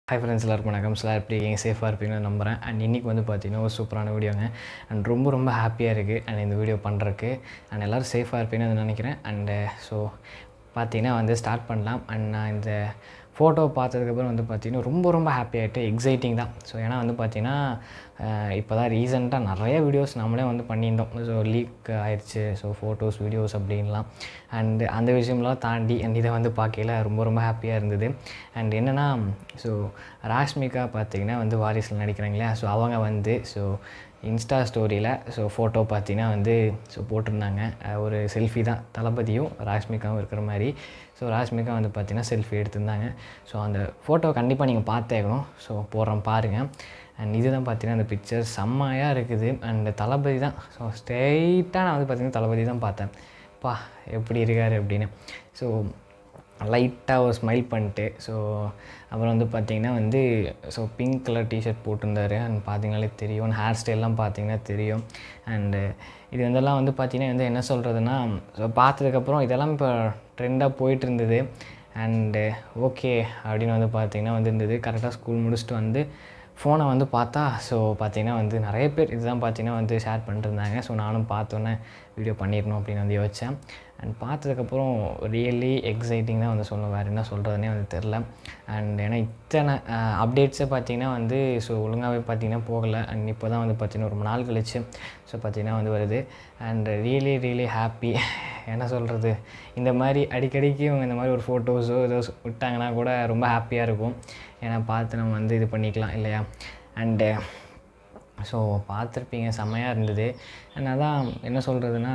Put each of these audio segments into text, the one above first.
hi friends எல்லாருக்கும் வணக்கம் sir எப்படி இருக்கீங்க சேஃபாக இருப்பீங்கன்னு நம்புகிறேன் அண்ட் இன்றைக்கி வந்து பார்த்தீங்கன்னா ஒரு சூப்பரான வீடியோங்க அண்ட் ரொம்ப ரொம்ப ஹாப்பியாக இருக்குது அண்ட் இந்த வீடியோ பண்ணுறக்கு அண்ட் எல்லோரும் சேஃபாக இருப்பீங்கன்னு நினைக்கிறேன் அண்டு ஸோ பார்த்தீங்கன்னா வந்து ஸ்டார்ட் பண்ணலாம் அண்ட் நான் இந்த ஃபோட்டோ பார்த்ததுக்கப்புறம் வந்து பார்த்தீங்கன்னா ரொம்ப ரொம்ப ஹாப்பி ஆகிட்டு எக்ஸைட்டிங் தான் ஸோ ஏன்னா வந்து பார்த்தீங்கன்னா இப்போ தான் ரீசெண்டாக நிறைய வீடியோஸ் நம்மளே வந்து பண்ணியிருந்தோம் ஸோ லீக் ஆயிடுச்சு ஸோ ஃபோட்டோஸ் வீடியோஸ் அப்படின்லாம் அண்டு அந்த விஷயம்லாம் தாண்டி அண்ட் இதை வந்து பார்க்கையில ரொம்ப ரொம்ப ஹாப்பியாக இருந்தது அண்ட் என்னென்னா ஸோ ராஷ்மிகா பார்த்தீங்கன்னா வந்து வாரிசில் நடிக்கிறாங்க இல்லையா ஸோ அவங்க வந்து ஸோ இன்ஸ்டா ஸ்டோரியில் ஸோ ஃபோட்டோ பார்த்தீங்கன்னா வந்து ஸோ போட்டிருந்தாங்க அஹ் ஒரு செல்ஃபி தான் தளபதியும் ராஷ்மிகாவும் இருக்கிற மாதிரி ஸோ ராஷ்மிகா வந்து பார்த்தீங்கன்னா செல்ஃபி எடுத்திருந்தாங்க ஸோ அந்த ஃபோட்டோ கண்டிப்பாக நீங்கள் பார்த்தேக்கணும் ஸோ போடுறோம் பாருங்கள் அண்ட் இதுதான் பார்த்தீங்கன்னா அந்த பிக்சர் செம்மையாக இருக்குது அண்ட் தளபதி தான் ஸோ ஸ்ட்ரெயிட்டாக நான் வந்து பார்த்தீங்கன்னா தளபதி தான் பார்த்தேன் பா எப்படி இருக்கார் அப்படின்னு ஸோ லைட்டாக ஒரு ஸ்மைல் பண்ணிட்டு ஸோ அப்புறம் வந்து பார்த்திங்கன்னா வந்து ஸோ பிங்க் கலர் டிஷர்ட் போட்டிருந்தாரு அண்ட் பார்த்தீங்கனாலே தெரியும் ஹேர் ஸ்டைல்லாம் பார்த்தீங்கன்னா தெரியும் அண்டு இது வந்தெல்லாம் வந்து பார்த்திங்கன்னா வந்து என்ன சொல்கிறதுனா ஸோ பார்த்ததுக்கப்புறம் இதெல்லாம் இப்போ ட்ரெண்டாக போயிட்டு இருந்தது அண்டு ஓகே அப்படின்னு வந்து பார்த்திங்கன்னா வந்து இருந்தது கரெக்டாக ஸ்கூல் முடிச்சுட்டு வந்து ஃபோனை வந்து பார்த்தா ஸோ பார்த்தீங்கன்னா வந்து நிறைய பேர் இதுதான் பார்த்தீங்கன்னா வந்து ஷேர் பண்ணிட்டுருந்தாங்க ஸோ நானும் பார்த்தோன்னே வீடியோ பண்ணிடணும் அப்படின்னு வந்து யோசித்தேன் அண்ட் பார்த்ததுக்கப்புறம் ரியலி எக்ஸைட்டிங் தான் வந்து சொல்லணும் வேறு என்ன சொல்கிறதுனே வந்து தெரில அண்ட் ஏன்னா இத்தனை அப்டேட்ஸை பார்த்தீங்கன்னா வந்து ஸோ ஒழுங்காகவே பார்த்தீங்கன்னா போகலை அண்ட் இப்போ தான் வந்து பார்த்தீங்கன்னா ரொம்ப நாள் கழிச்சு ஸோ பார்த்தீங்கன்னா வந்து வருது அண்ட் ரியலி ரியலி ஹாப்பி என்ன சொல்கிறது இந்த மாதிரி அடிக்கடிக்கு இவங்க இந்த மாதிரி ஒரு ஃபோட்டோஸோ ஏதோ விட்டாங்கன்னா கூட ரொம்ப ஹாப்பியாக இருக்கும் ஏன்னா பார்த்து நம்ம வந்து இது பண்ணிக்கலாம் இல்லையா அண்டு ஸோ பார்த்துருப்பீங்க செம்மையாக இருந்தது அண்ட் அதான் என்ன சொல்கிறதுனா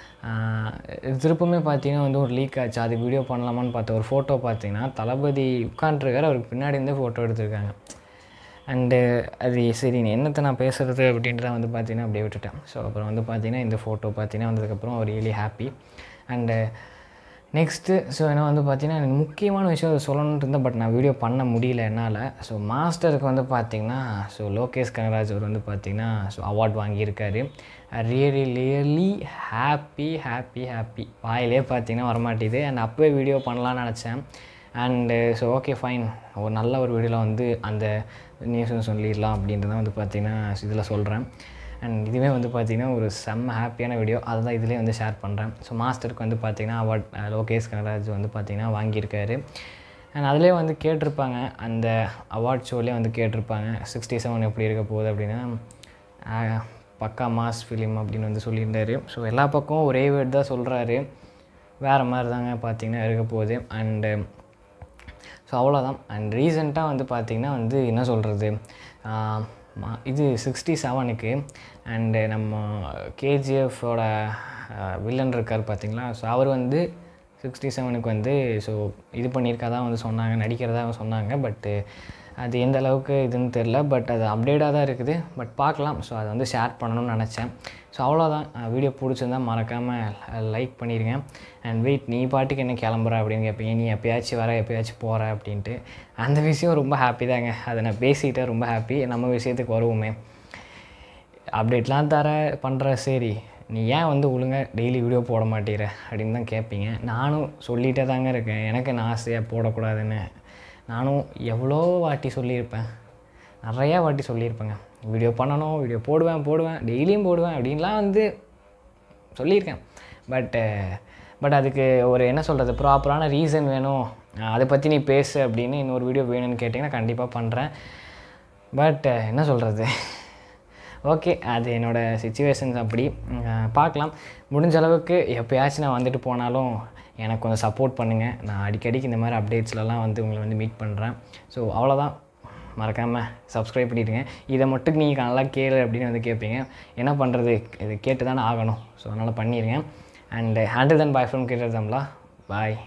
திருப்பமே பார்த்தீங்கன்னா வந்து ஒரு லீக் ஆச்சு அது வீடியோ பண்ணலாமான்னு பார்த்த ஒரு ஃபோட்டோ பார்த்தீங்கன்னா தளபதி உட்காண்ட்ருக்காரு அவருக்கு பின்னாடி இருந்தே ஃபோட்டோ எடுத்திருக்காங்க அண்டு அது சரி நீ என்னத்தை நான் பேசுகிறது அப்படின்றத வந்து பார்த்தீங்கன்னா அப்படியே விட்டுட்டேன் ஸோ அப்புறம் வந்து பார்த்தீங்கன்னா இந்த ஃபோட்டோ பார்த்தீங்கன்னா வந்ததுக்கப்புறம் ஒரு really happy and next so ஏன்னா வந்து பார்த்தீங்கன்னா எனக்கு முக்கியமான விஷயம் அதை சொல்லணுன்ட்டு இருந்தேன் பட் நான் வீடியோ பண்ண முடியல என்னால் ஸோ மாஸ்டருக்கு வந்து பார்த்திங்கன்னா ஸோ லோகேஷ் கனராஜ் அவர் வந்து பார்த்திங்கன்னா ஸோ அவார்ட் வாங்கியிருக்காரு really really happy happy happy வாயிலே பார்த்தீங்கன்னா வரமாட்டேது அண்ட் அப்போவே வீடியோ பண்ணலான்னு நினச்சேன் அண்டு ஸோ ஓகே ஃபைன் ஒரு நல்ல ஒரு வீடியோவில் வந்து அந்த நியூஸும் சொல்லிடலாம் அப்படின்றத வந்து பார்த்திங்கன்னா இதில் சொல்கிறேன் அண்ட் இதுவே வந்து பார்த்திங்கன்னா ஒரு செம்ம ஹாப்பியான வீடியோ அதை தான் இதிலே வந்து ஷேர் பண்ணுறேன் ஸோ மாஸ்டருக்கு வந்து பார்த்திங்கன்னா அவார்ட் லோகேஷ் கனராஜ் வந்து பார்த்திங்கன்னா வாங்கியிருக்காரு அண்ட் அதிலே வந்து கேட்டிருப்பாங்க அந்த அவார்ட் ஷோலேயே வந்து கேட்டிருப்பாங்க சிக்ஸ்டி செவன் எப்படி இருக்க போகுது அப்படின்னா பக்கா மாஸ் ஃபிலிம் அப்படின்னு வந்து சொல்லியிருந்தாரு ஸோ எல்லா பக்கமும் ஒரே வேர்ட் தான் சொல்கிறாரு வேறு மாதிரி தாங்க பார்த்திங்கன்னா இருக்க போகுது அண்டு ஸோ அவ்வளோதான் அண்ட் ரீசெண்டாக வந்து பார்த்திங்கன்னா வந்து என்ன சொல்கிறது இது சிக்ஸ்டி செவனுக்கு அண்டு நம்ம கேஜிஎஃபோட வில்லன் இருக்கார் பார்த்தீங்களா ஸோ அவர் வந்து சிக்ஸ்டி செவனுக்கு வந்து ஸோ இது பண்ணியிருக்கா வந்து சொன்னாங்க நடிக்கிறதா சொன்னாங்க பட்டு அது எந்த அளவுக்கு இதுன்னு தெரில பட் அது அப்டேட்டாக தான் இருக்குது பட் பார்க்கலாம் ஸோ அதை வந்து ஷேர் பண்ணணும்னு நினச்சேன் ஸோ அவ்வளோதான் வீடியோ பிடிச்சிருந்தா மறக்காமல் லைக் பண்ணிடுங்க அண்ட் வெயிட் நீ பாட்டுக்கு என்ன கிளம்புற அப்படின்னு கேட்பீங்க நீ எப்பயாச்சும் வர எப்பயாச்சும் போகிற அப்படின்ட்டு அந்த விஷயம் ரொம்ப ஹாப்பி தாங்க அதை நான் பேசிக்கிட்டேன் ரொம்ப ஹாப்பி நம்ம விஷயத்துக்கு வருவோமே அப்டேட்லாம் தர பண்ணுற சரி நீ ஏன் வந்து ஒழுங்காக டெய்லி வீடியோ போட மாட்டேங்கிற அப்படின்னு தான் கேட்பீங்க நானும் சொல்லிகிட்டே தாங்க இருக்கேன் எனக்கு நான் ஆசையாக போடக்கூடாதுன்னு நானும் எவ்வளோ வாட்டி சொல்லியிருப்பேன் நிறையா வாட்டி சொல்லியிருப்பேங்க வீடியோ பண்ணணும் வீடியோ போடுவேன் போடுவேன் டெய்லியும் போடுவேன் அப்படின்லாம் வந்து சொல்லியிருக்கேன் பட்டு பட் அதுக்கு ஒரு என்ன சொல்கிறது ப்ராப்பரான ரீசன் வேணும் அதை பற்றி நீ பேசு அப்படின்னு இன்னொரு வீடியோ வேணும்னு கேட்டிங்கன்னா கண்டிப்பாக பண்ணுறேன் பட் என்ன சொல்கிறது ஓகே அது என்னோடய சுச்சுவேஷன்ஸ் அப்படி பார்க்கலாம் முடிஞ்ச அளவுக்கு எப்போயாச்சும் நான் வந்துட்டு போனாலும் எனக்கு கொஞ்சம் சப்போர்ட் பண்ணுங்கள் நான் அடிக்கடிக்கு இந்த மாதிரி அப்டேட்ஸ்லலாம் வந்து உங்களை வந்து மீட் பண்ணுறேன் ஸோ அவ்வளோதான் மறக்காமல் சப்ஸ்கிரைப் பண்ணிவிடுங்க இதை மட்டும் நீங்கள் நல்லா கேளு அப்படின்னு வந்து கேட்பீங்க என்ன பண்ணுறது இது கேட்டு தானே ஆகணும் ஸோ அதனால் பண்ணிடுங்க அண்டு ஹேண்டில் தன் பாய் ஃப்ரம் கேட்டது தம்லா பாய்